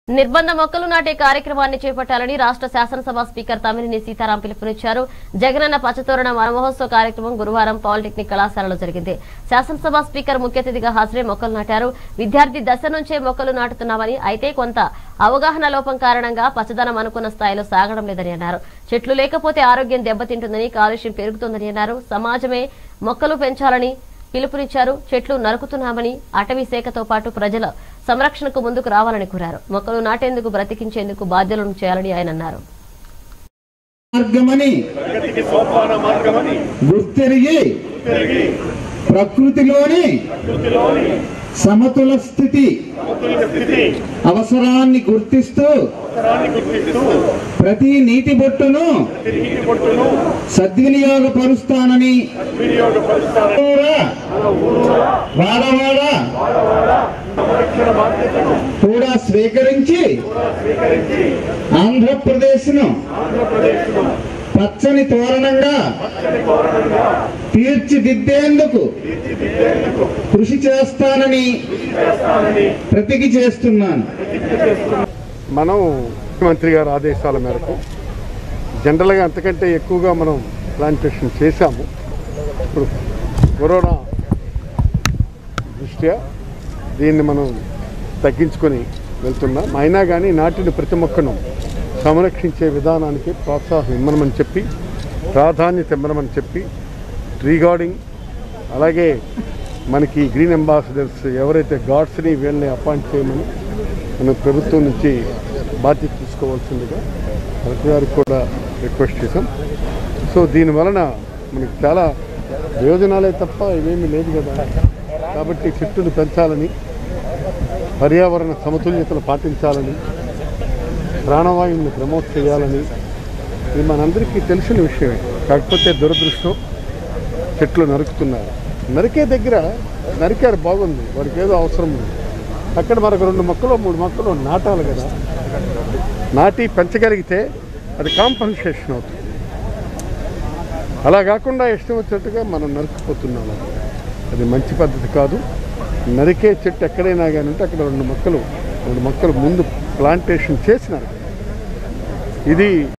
నిర్బంధ మొక్కలు నాటే కార్యక్రమాన్ని చేపట్టాలని రాష్ట్ర శాసనసభ స్పీకర్ తమ్మినేని సీతారాం పిలుపునిచ్చారు జగనన్న పచ్చతోరణ వనమహోత్సవ కార్యక్రమం గురువారం పాలిటెక్నిక్ కళాశాలలో జరిగింది శాసనసభ స్పీకర్ ముఖ్య అతిథిగా హాజరై మొక్కలు నాటారు విద్యార్థి దశ నుంచే మొక్కలు నాటుతున్నామని అయితే కొంత అవగాహన లోపం కారణంగా పచ్చదనం అనుకున్న స్థాయిలో సాగడం లేదని అన్నారు చెట్లు లేకపోతే ఆరోగ్యం దెబ్బతింటుందని కాలుష్యం పెరుగుతుందని అన్నారు సమాజమే మొక్కలు పెంచాలని పిలుపునిచ్చారు చెట్లు నరుకుతున్నామని అటవీ శాఖతో పాటు ప్రజల సంరక్షణకు ముందుకు రావాలని కోరారు మొక్కలు నాటేందుకు బ్రతికించేందుకు బాధ్యులను చేయాలని ఆయన అన్నారు మార్గమని ప్రగతికి సోపాన మార్గమని గుర్తెరిగి తిరిగి ప్రకృతిలోని ప్రకృతిలోని సమతుల స్థితి సమతుల్య స్థితి అవసరాన్ని గుర్తిస్తూ అవసరాన్ని గుర్తిస్తూ ప్రతి నీటి బొట్టును తిరిగి పొట్టును సద్వినియోగపరుస్తానని వినియోగపరుస్తారని ఊరా, వాడవాడ సంరక్షణ బాధ్యతను కూడా స్వీకరించి స్వీకరించి ఆంధ్రప్రదేశ్ ను ఆంధ్రప్రదేశ్ను పచ్చని తోరణంగా పచ్చని తోరణంగా తీర్చిదిద్దేందుకు తీర్చిదిద్దేందుకు కృషి చేస్తానని చేస్తానని ప్రతిజ్ఞ చేస్తున్నాను మనం ముఖ్యమంత్రి గారి ఆదేశాల మేరకు జనరల్గా అంతకంటే ఎక్కువగా మనం ప్లాంటేషన్ చేశాము ఇప్పుడు కరోనా దృష్ట్యా దీన్ని మనం తగ్గించుకొని వెళ్తున్నాం అయినా కానీ నాటిన ప్రతి మొక్కను సంరక్షించే విధానానికి ప్రోత్సాహం ఇమ్మనమని చెప్పి ప్రాధాన్యత ఇమ్మనమని చెప్పి ట్రీ గార్డింగ్ అలాగే మనకి గ్రీన్ అంబాసిడర్స్ ఎవరైతే గాడ్స్ని వీళ్ళని అపాయింట్ చేయమని మనం ప్రభుత్వం నుంచి బాధ్యత తీసుకోవాల్సిందిగా కలెక్టర్ గారికి కూడా రిక్వెస్ట్ చేశాం సో దీని వలన మనకి చాలా ప్రయోజనాలే తప్ప ఇవేమీ లేదు కదా కాబట్టి చెట్టును పెంచాలని పర్యావరణ సమతుల్యతను పాటించాలని ప్రాణవాయువుని ప్రమోట్ చేయాలని ఇది మనందరికీ తెలిసిన విషయమే కాకపోతే దురదృష్టం చెట్లు నరుకుతున్నారు నరికే దగ్గర నరికారు బాగుంది వాడికి ఏదో అవసరం ఉంది అక్కడ మనకు రెండు మొక్కలు మూడు మొక్కలు నాటాలి కదా నాటి పెంచగలిగితే అది కాంపన్సేషన్ అవుతుంది అలా కాకుండా ఇష్టం వచ్చినట్టుగా మనం నరుకుపోతున్నాం అది మంచి పద్ధతి కాదు నరికే చెట్టు ఎక్కడైనా కానీ ఉంటే అక్కడ రెండు మొక్కలు రెండు మొక్కలు ముందు ప్లాంటేషన్ చేసినారు ఇది